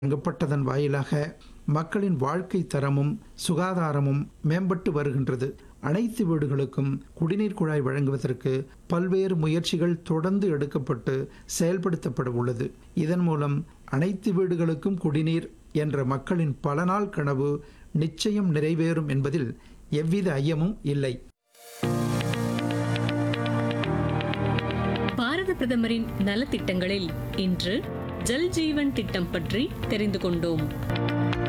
வழங்கப்பட்டதன் வாயிலாக மக்களின் வாழ்க்கை தரமும் சுகாதாரமும் மேம்பட்டு வருகின்றது அனைத்து வீடுகளுக்கும் குடிநீர் குழாய் வழங்குவதற்கு பல்வேறு முயற்சிகள் தொடர்ந்து எடுக்கப்பட்டு செயல்படுத்தப்பட உள்ளது இதன் மூலம் அனைத்து வீடுகளுக்கும் குடிநீர் என்ற மக்களின் பல நாள் கனவு நிச்சயம் நிறைவேறும் என்பதில் எவ்வித ஐயமும் இல்லை பாரத பிரதமரின் நலத்திட்டங்களில் இன்று ஜல் ஜீவன் திட்டம் பற்றி தெரிந்து கொண்டோம்